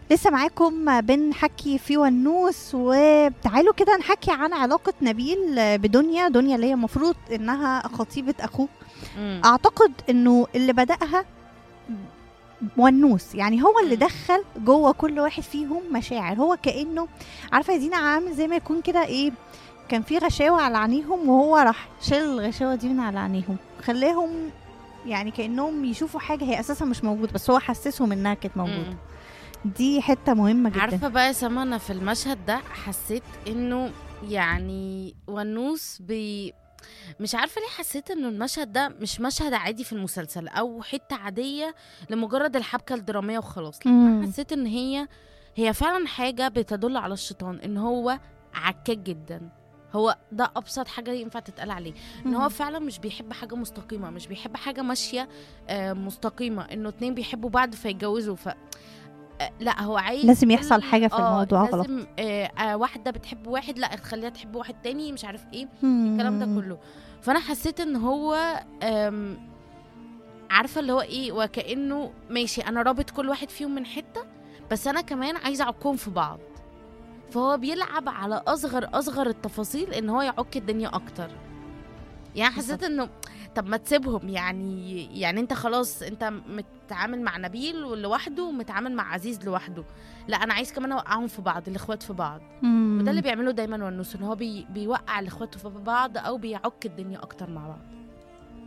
لسه معاكم بنحكي في ونوس وتعالوا كده نحكي عن علاقة نبيل بدنيا دنيا اللي هي المفروض انها خطيبة اخوه مم. اعتقد انه اللي بدأها ونوس يعني هو اللي مم. دخل جوه كل واحد فيهم مشاعر هو كانه عارفه يا دينا عامل زي ما يكون كده ايه كان في غشاوه على عينيهم وهو راح شال الغشاوه دي من على عينيهم خلاهم يعني كانهم يشوفوا حاجه هي اساسا مش موجوده بس هو حسسهم انها كانت موجوده مم. دي حته مهمه جدا عارفه بقى يا سما انا في المشهد ده حسيت انه يعني ونوس بي مش عارفه ليه حسيت انه المشهد ده مش مشهد عادي في المسلسل او حته عاديه لمجرد الحبكه الدراميه وخلاص لا مم. حسيت ان هي هي فعلا حاجه بتدل على الشيطان ان هو عكاك جدا هو ده ابسط حاجه ينفع تتقال عليه ان هو مم. فعلا مش بيحب حاجه مستقيمه مش بيحب حاجه ماشيه آه، مستقيمه انه اتنين بيحبوا بعض فيتجوزوا ف آه، لا هو عايز لازم يحصل كل- حاجة في آه، الموضوع غلط. لازم آه آه واحده بتحب واحد لا تخليها تحب واحد تاني مش عارف ايه مم. الكلام ده كله فانا حسيت ان هو آم، عارفه اللي هو ايه وكانه ماشي انا رابط كل واحد فيهم من حته بس انا كمان عايزه اعكهم في بعض فهو بيلعب على اصغر اصغر التفاصيل ان هو يعك الدنيا اكتر يعني حسيت بالظبط. انه طب ما تسيبهم يعني يعني انت خلاص انت متعامل مع نبيل لوحده ومتعامل مع عزيز لوحده لا انا عايز كمان اوقعهم في بعض الاخوات في بعض مم. وده اللي بيعمله دايما ونوس ان هو بي بيوقع الاخوات في بعض او بيعك الدنيا اكتر مع بعض